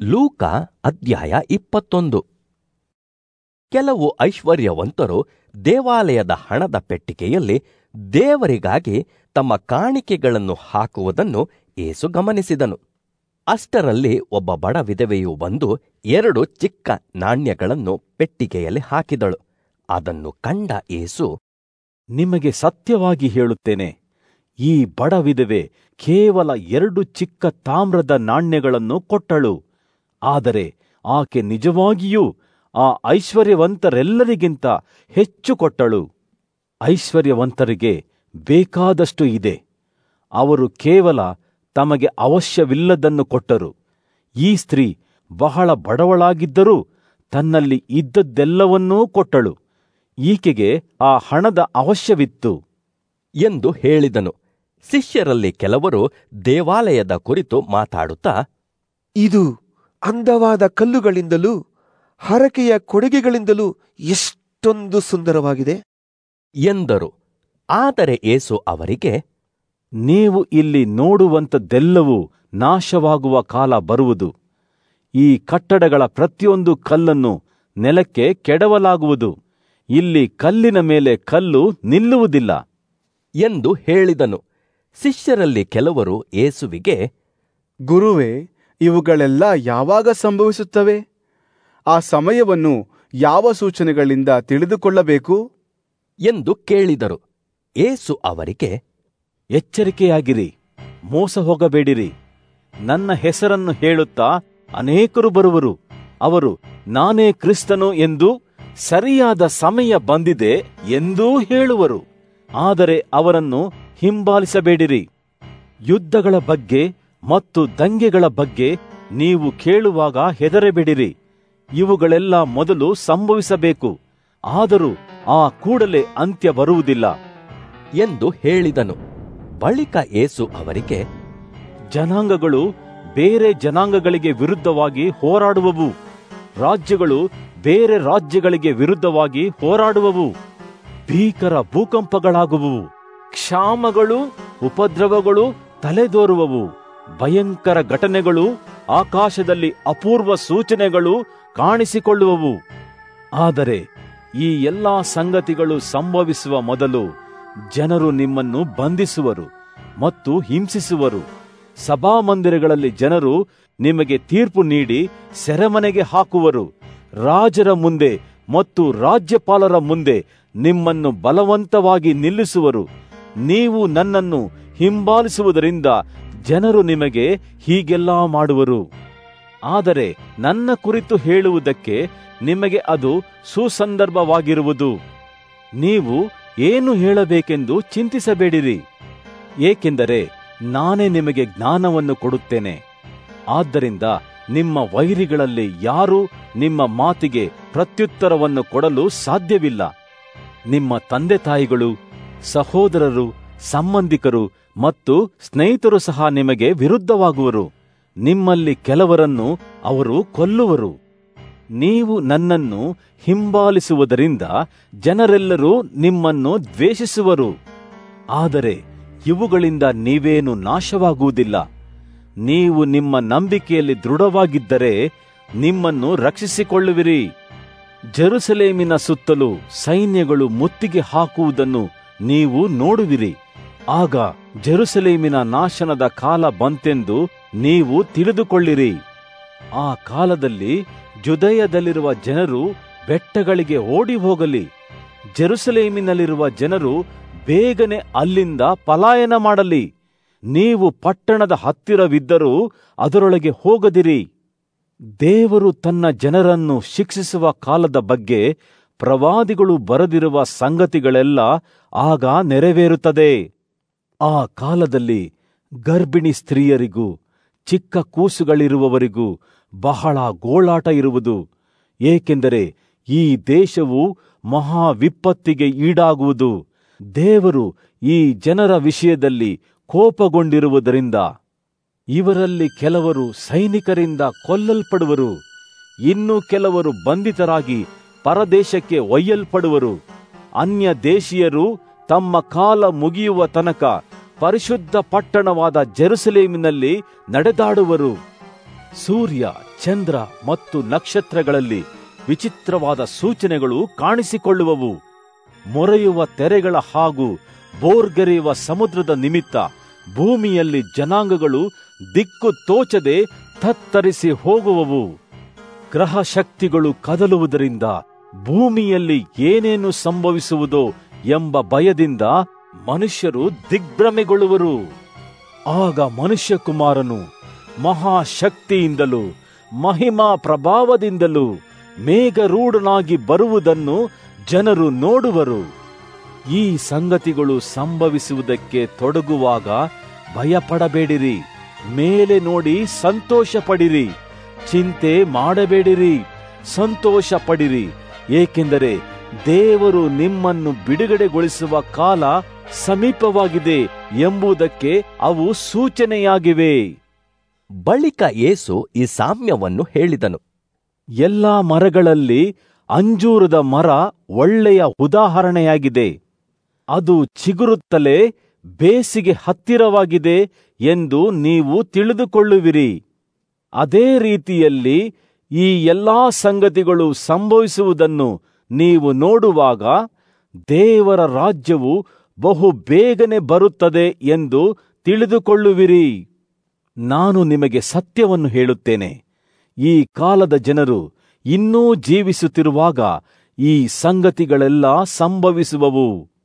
ಲೂಕ ಅಧ್ಯಾಯ ಇಪ್ಪತ್ತೊಂದು ಕೆಲವು ಐಶ್ವರ್ಯವಂತರು ದೇವಾಲಯದ ಹಣದ ಪೆಟ್ಟಿಗೆಯಲ್ಲಿ ದೇವರಿಗಾಗಿ ತಮ್ಮ ಕಾಣಿಕೆಗಳನ್ನು ಹಾಕುವುದನ್ನು ಏಸು ಗಮನಿಸಿದನು ಅಷ್ಟರಲ್ಲಿ ಒಬ್ಬ ಬಡ ವಿಧವೆಯು ಬಂದು ಎರಡು ಚಿಕ್ಕ ನಾಣ್ಯಗಳನ್ನು ಪೆಟ್ಟಿಗೆಯಲ್ಲಿ ಹಾಕಿದಳು ಅದನ್ನು ಕಂಡ ಏಸು ನಿಮಗೆ ಸತ್ಯವಾಗಿ ಹೇಳುತ್ತೇನೆ ಈ ಬಡ ವಿಧವೆ ಕೇವಲ ಎರಡು ಚಿಕ್ಕ ತಾಮ್ರದ ನಾಣ್ಯಗಳನ್ನು ಕೊಟ್ಟಳು ಆದರೆ ಆಕೆ ನಿಜವಾಗಿಯೂ ಆ ಐಶ್ವರ್ಯವಂತರೆಲ್ಲರಿಗಿಂತ ಹೆಚ್ಚು ಕೊಟ್ಟಳು ಐಶ್ವರ್ಯವಂತರಿಗೆ ಬೇಕಾದಷ್ಟು ಇದೆ ಅವರು ಕೇವಲ ತಮಗೆ ಅವಶ್ಯವಿಲ್ಲದನ್ನು ಕೊಟ್ಟರು ಈ ಸ್ತ್ರೀ ಬಹಳ ಬಡವಳಾಗಿದ್ದರೂ ತನ್ನಲ್ಲಿ ಇದ್ದದ್ದೆಲ್ಲವನ್ನೂ ಕೊಟ್ಟಳು ಈಕೆಗೆ ಆ ಹಣದ ಅವಶ್ಯವಿತ್ತು ಎಂದು ಹೇಳಿದನು ಶಿಷ್ಯರಲ್ಲಿ ಕೆಲವರು ದೇವಾಲಯದ ಕುರಿತು ಮಾತಾಡುತ್ತಾ ಇದು ಅಂದವಾದ ಕಲ್ಲುಗಳಿಂದಲೂ ಹರಕೆಯ ಕೊಡುಗೆಗಳಿಂದಲೂ ಎಷ್ಟೊಂದು ಸುಂದರವಾಗಿದೆ ಎಂದರು ಆದರೆ ಏಸು ಅವರಿಗೆ ನೀವು ಇಲ್ಲಿ ನೋಡುವಂಥದ್ದೆಲ್ಲವೂ ನಾಶವಾಗುವ ಕಾಲ ಬರುವುದು ಈ ಕಟ್ಟಡಗಳ ಪ್ರತಿಯೊಂದು ಕಲ್ಲನ್ನು ನೆಲಕ್ಕೆ ಕೆಡವಲಾಗುವುದು ಇಲ್ಲಿ ಕಲ್ಲಿನ ಮೇಲೆ ಕಲ್ಲು ನಿಲ್ಲುವುದಿಲ್ಲ ಎಂದು ಹೇಳಿದನು ಶಿಷ್ಯರಲ್ಲಿ ಕೆಲವರು ಏಸುವಿಗೆ ಗುರುವೇ ಇವುಗಳೆಲ್ಲ ಯಾವಾಗ ಸಂಭವಿಸುತ್ತವೆ ಆ ಸಮಯವನ್ನು ಯಾವ ಸೂಚನೆಗಳಿಂದ ತಿಳಿದುಕೊಳ್ಳಬೇಕು ಎಂದು ಕೇಳಿದರು ಏಸು ಅವರಿಗೆ ಎಚ್ಚರಿಕೆಯಾಗಿರಿ ಮೋಸ ಹೋಗಬೇಡಿರಿ ನನ್ನ ಹೆಸರನ್ನು ಹೇಳುತ್ತಾ ಅನೇಕರು ಬರುವರು ಅವರು ನಾನೇ ಕ್ರಿಸ್ತನು ಎಂದು ಸರಿಯಾದ ಸಮಯ ಬಂದಿದೆ ಎಂದೂ ಹೇಳುವರು ಆದರೆ ಅವರನ್ನು ಹಿಂಬಾಲಿಸಬೇಡಿರಿ ಯುದ್ಧಗಳ ಬಗ್ಗೆ ಮತ್ತು ದಂಗೆಗಳ ಬಗ್ಗೆ ನೀವು ಕೇಳುವಾಗ ಹೆದರಬೇಡಿರಿ ಇವುಗಳೆಲ್ಲ ಮೊದಲು ಸಂಭವಿಸಬೇಕು ಆದರೂ ಆ ಕೂಡಲೇ ಅಂತ್ಯ ಬರುವುದಿಲ್ಲ ಎಂದು ಹೇಳಿದನು ಬಳಿಕ ಏಸು ಅವರಿಗೆ ಜನಾಂಗಗಳು ಬೇರೆ ಜನಾಂಗಗಳಿಗೆ ವಿರುದ್ಧವಾಗಿ ಹೋರಾಡುವವು ರಾಜ್ಯಗಳು ಬೇರೆ ರಾಜ್ಯಗಳಿಗೆ ವಿರುದ್ಧವಾಗಿ ಹೋರಾಡುವವು ಭೀಕರ ಭೂಕಂಪಗಳಾಗುವವು ಕ್ಷಾಮಗಳು ಉಪದ್ರವಗಳು ತಲೆದೋರುವವು ಭಯಂಕರ ಘಟನೆಗಳು ಆಕಾಶದಲ್ಲಿ ಅಪೂರ್ವ ಸೂಚನೆಗಳು ಕಾಣಿಸಿಕೊಳ್ಳುವವು ಆದರೆ ಈ ಎಲ್ಲಾ ಸಂಗತಿಗಳು ಸಂಭವಿಸುವ ಮೊದಲು ಜನರು ನಿಮ್ಮನ್ನು ಬಂಧಿಸುವರು ಮತ್ತು ಹಿಂಸಿಸುವರು ಸಭಾಮಂದಿರಗಳಲ್ಲಿ ಜನರು ನಿಮಗೆ ತೀರ್ಪು ನೀಡಿ ಸೆರೆಮನೆಗೆ ಹಾಕುವರು ರಾಜರ ಮುಂದೆ ಮತ್ತು ರಾಜ್ಯಪಾಲರ ಮುಂದೆ ನಿಮ್ಮನ್ನು ಬಲವಂತವಾಗಿ ನಿಲ್ಲಿಸುವರು ನೀವು ನನ್ನನ್ನು ಹಿಂಬಾಲಿಸುವುದರಿಂದ ಜನರು ನಿಮಗೆ ಹೀಗೆಲ್ಲಾ ಮಾಡುವರು ಆದರೆ ನನ್ನ ಕುರಿತು ಹೇಳುವುದಕ್ಕೆ ನಿಮಗೆ ಅದು ಸುಸಂದರ್ಭವಾಗಿರುವುದು ನೀವು ಏನು ಹೇಳಬೇಕೆಂದು ಚಿಂತಿಸಬೇಡಿರಿ ಏಕೆಂದರೆ ನಾನೇ ನಿಮಗೆ ಜ್ಞಾನವನ್ನು ಕೊಡುತ್ತೇನೆ ಆದ್ದರಿಂದ ನಿಮ್ಮ ವೈರಿಗಳಲ್ಲಿ ಯಾರೂ ನಿಮ್ಮ ಮಾತಿಗೆ ಪ್ರತ್ಯುತ್ತರವನ್ನು ಕೊಡಲು ಸಾಧ್ಯವಿಲ್ಲ ನಿಮ್ಮ ತಂದೆ ತಾಯಿಗಳು ಸಹೋದರರು ಸಂಬಂಧಿಕರು ಮತ್ತು ಸ್ನೇಹಿತರು ಸಹ ನಿಮಗೆ ವಿರುದ್ಧವಾಗುವರು ನಿಮ್ಮಲ್ಲಿ ಕೆಲವರನ್ನು ಅವರು ಕೊಲ್ಲುವರು ನೀವು ನನ್ನನ್ನು ಹಿಂಬಾಲಿಸುವುದರಿಂದ ಜನರೆಲ್ಲರೂ ನಿಮ್ಮನ್ನು ದ್ವೇಷಿಸುವರು ಆದರೆ ಇವುಗಳಿಂದ ನೀವೇನು ನಾಶವಾಗುವುದಿಲ್ಲ ನೀವು ನಿಮ್ಮ ನಂಬಿಕೆಯಲ್ಲಿ ದೃಢವಾಗಿದ್ದರೆ ನಿಮ್ಮನ್ನು ರಕ್ಷಿಸಿಕೊಳ್ಳುವಿರಿ ಜೆರುಸಲೇಮಿನ ಸುತ್ತಲೂ ಸೈನ್ಯಗಳು ಮುತ್ತಿಗೆ ಹಾಕುವುದನ್ನು ನೀವು ನೋಡುವಿರಿ ಆಗ ಜೆರುಸಲೇಮಿನ ನಾಶನದ ಕಾಲ ಬಂತೆಂದು ನೀವು ತಿಳಿದುಕೊಳ್ಳಿರಿ ಆ ಕಾಲದಲ್ಲಿ ಜುದಯದಲ್ಲಿರುವ ಜನರು ಬೆಟ್ಟಗಳಿಗೆ ಓಡಿ ಹೋಗಲಿ ಜೆರುಸಲೇಮಿನಲ್ಲಿರುವ ಜನರು ಬೇಗನೆ ಅಲ್ಲಿಂದ ಪಲಾಯನ ಮಾಡಲಿ ನೀವು ಪಟ್ಟಣದ ಹತ್ತಿರವಿದ್ದರೂ ಅದರೊಳಗೆ ಹೋಗದಿರಿ ದೇವರು ತನ್ನ ಜನರನ್ನು ಶಿಕ್ಷಿಸುವ ಕಾಲದ ಬಗ್ಗೆ ಪ್ರವಾದಿಗಳು ಬರೆದಿರುವ ಸಂಗತಿಗಳೆಲ್ಲ ಆಗ ನೆರವೇರುತ್ತದೆ ಆ ಕಾಲದಲ್ಲಿ ಗರ್ಭಿಣಿ ಸ್ತ್ರೀಯರಿಗೂ ಚಿಕ್ಕ ಕೂಸುಗಳಿರುವವರಿಗೂ ಬಹಳ ಗೋಳಾಟ ಇರುವುದು ಏಕೆಂದರೆ ಈ ದೇಶವು ಮಹಾ ವಿಪತ್ತಿಗೆ ಈಡಾಗುವುದು ದೇವರು ಈ ಜನರ ವಿಷಯದಲ್ಲಿ ಕೋಪಗೊಂಡಿರುವುದರಿಂದ ಇವರಲ್ಲಿ ಕೆಲವರು ಸೈನಿಕರಿಂದ ಕೊಲ್ಲಲ್ಪಡುವರು ಇನ್ನು ಕೆಲವರು ಬಂಧಿತರಾಗಿ ಪರದೇಶಕ್ಕೆ ಒಯ್ಯಲ್ಪಡುವರು ಅನ್ಯ ದೇಶೀಯರು ತಮ್ಮ ಕಾಲ ಮುಗಿಯುವ ತನಕ ಪರಿಶುದ್ಧ ಪಟ್ಟಣವಾದ ಜೆರುಸಲೇಮಿನಲ್ಲಿ ನಡೆದಾಡುವರು ಸೂರ್ಯ ಚಂದ್ರ ಮತ್ತು ನಕ್ಷತ್ರಗಳಲ್ಲಿ ವಿಚಿತ್ರವಾದ ಸೂಚನೆಗಳು ಕಾಣಿಸಿಕೊಳ್ಳುವವು ಮೊರೆಯುವ ತೆರೆಗಳ ಹಾಗೂ ಬೋರ್ಗರೆಯುವ ಸಮುದ್ರದ ನಿಮಿತ್ತ ಭೂಮಿಯಲ್ಲಿ ಜನಾಂಗಗಳು ದಿಕ್ಕು ತೋಚದೆ ತತ್ತರಿಸಿ ಹೋಗುವವು ಗ್ರಹ ಶಕ್ತಿಗಳು ಕದಲುವುದರಿಂದ ಭೂಮಿಯಲ್ಲಿ ಏನೇನು ಸಂಭವಿಸುವುದೋ ಎಂಬ ಭಯದಿಂದ ಮನುಷ್ಯರು ದಿಗ್ಭ್ರಮೆಗೊಳ್ಳುವರು ಆಗ ಮನುಷ್ಯಕುಮಾರನು ಮಹಾಶಕ್ತಿಯಿಂದಲೂ ಮಹಿಮಾ ಪ್ರಭಾವದಿಂದಲೂ ಮೇಘರೂಢನಾಗಿ ಬರುವುದನ್ನು ಜನರು ನೋಡುವರು ಈ ಸಂಗತಿಗಳು ಸಂಭವಿಸುವುದಕ್ಕೆ ತೊಡಗುವಾಗ ಭಯಪಡಬೇಡಿರಿ ಮೇಲೆ ನೋಡಿ ಸಂತೋಷ ಪಡಿರಿ ಚಿಂತೆ ಮಾಡಬೇಡಿರಿ ಸಂತೋಷ ಪಡಿರಿ ಏಕೆಂದರೆ ದೇವರು ನಿಮ್ಮನ್ನು ಬಿಡುಗಡೆಗೊಳಿಸುವ ಕಾಲ ಸಮೀಪವಾಗಿದೆ ಎಂಬುದಕ್ಕೆ ಅವು ಸೂಚನೆಯಾಗಿವೆ ಬಳಿಕ ಏಸು ಈ ಸಾಮ್ಯವನ್ನು ಹೇಳಿದನು ಎಲ್ಲಾ ಮರಗಳಲ್ಲಿ ಅಂಜೂರದ ಮರ ಒಳ್ಳೆಯ ಉದಾಹರಣೆಯಾಗಿದೆ ಅದು ಚಿಗುರುತ್ತಲೇ ಬೇಸಿಗೆ ಹತ್ತಿರವಾಗಿದೆ ಎಂದು ನೀವು ತಿಳಿದುಕೊಳ್ಳುವಿರಿ ಅದೇ ರೀತಿಯಲ್ಲಿ ಈ ಎಲ್ಲಾ ಸಂಗತಿಗಳು ಸಂಭವಿಸುವುದನ್ನು ನೀವು ನೋಡುವಾಗ ದೇವರ ರಾಜ್ಯವು ಬಹು ಬೇಗನೆ ಬರುತ್ತದೆ ಎಂದು ತಿಳಿದುಕೊಳ್ಳುವಿರಿ ನಾನು ನಿಮಗೆ ಸತ್ಯವನ್ನು ಹೇಳುತ್ತೇನೆ ಈ ಕಾಲದ ಜನರು ಇನ್ನೂ ಜೀವಿಸುತ್ತಿರುವಾಗ ಈ ಸಂಗತಿಗಳೆಲ್ಲ ಸಂಭವಿಸುವವು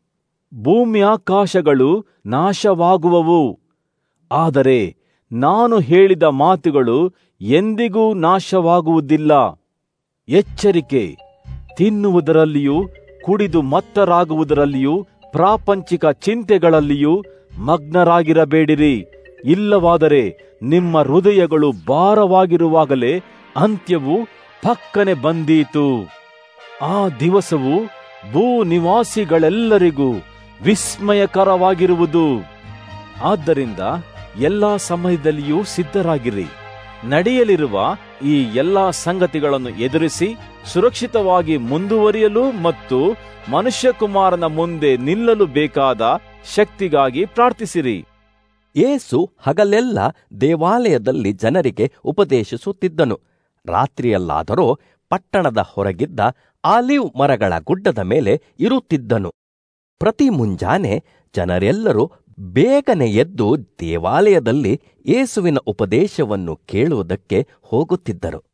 ಭೂಮ್ಯಾಕಾಶಗಳು ನಾಶವಾಗುವವು ಆದರೆ ನಾನು ಹೇಳಿದ ಮಾತುಗಳು ಎಂದಿಗೂ ನಾಶವಾಗುವುದಿಲ್ಲ ಎಚ್ಚರಿಕೆ ತಿನ್ನುವುದರಲ್ಲಿಯೂ ಕುಡಿದು ಮತ್ತರಾಗುವುದರಲ್ಲಿಯೂ ಪ್ರಾಪಂಚಿಕ ಚಿಂತೆಗಳಲ್ಲಿಯೂ ಮಗ್ನರಾಗಿರಬೇಡಿರಿ ಇಲ್ಲವಾದರೆ ನಿಮ್ಮ ಹೃದಯಗಳು ಭಾರವಾಗಿರುವಾಗಲೇ ಅಂತ್ಯವು ಪಕ್ಕನೆ ಬಂದೀತು ಆ ದಿವಸವು ಭೂ ನಿವಾಸಿಗಳೆಲ್ಲರಿಗೂ ವಿಸ್ಮಯಕರವಾಗಿರುವುದು ಆದ್ದರಿಂದ ಎಲ್ಲಾ ಸಮಯದಲ್ಲಿಯೂ ಸಿದ್ಧರಾಗಿರಿ ನಡೆಯಲಿರುವ ಈ ಎಲ್ಲಾ ಸಂಗತಿಗಳನ್ನು ಎದುರಿಸಿ ಸುರಕ್ಷಿತವಾಗಿ ಮುಂದುವರಿಯಲು ಮತ್ತು ಮನುಷ್ಯಕುಮಾರನ ಮುಂದೆ ನಿಲ್ಲಲು ಬೇಕಾದ ಶಕ್ತಿಗಾಗಿ ಪ್ರಾರ್ಥಿಸಿರಿ ಏಸು ಹಗಲೆಲ್ಲ ದೇವಾಲಯದಲ್ಲಿ ಜನರಿಗೆ ಉಪದೇಶಿಸುತ್ತಿದ್ದನು ರಾತ್ರಿಯಲ್ಲಾದರೋ ಪಟ್ಟಣದ ಹೊರಗಿದ್ದ ಆಲಿವ್ ಮರಗಳ ಗುಡ್ಡದ ಮೇಲೆ ಇರುತ್ತಿದ್ದನು ಪ್ರತಿ ಮುಂಜಾನೆ ಜನರೆಲ್ಲರೂ ಬೇಗನೆ ಎದ್ದು ದೇವಾಲಯದಲ್ಲಿ ಏಸುವಿನ ಉಪದೇಶವನ್ನು ಕೇಳುವುದಕ್ಕೆ ಹೋಗುತ್ತಿದ್ದರು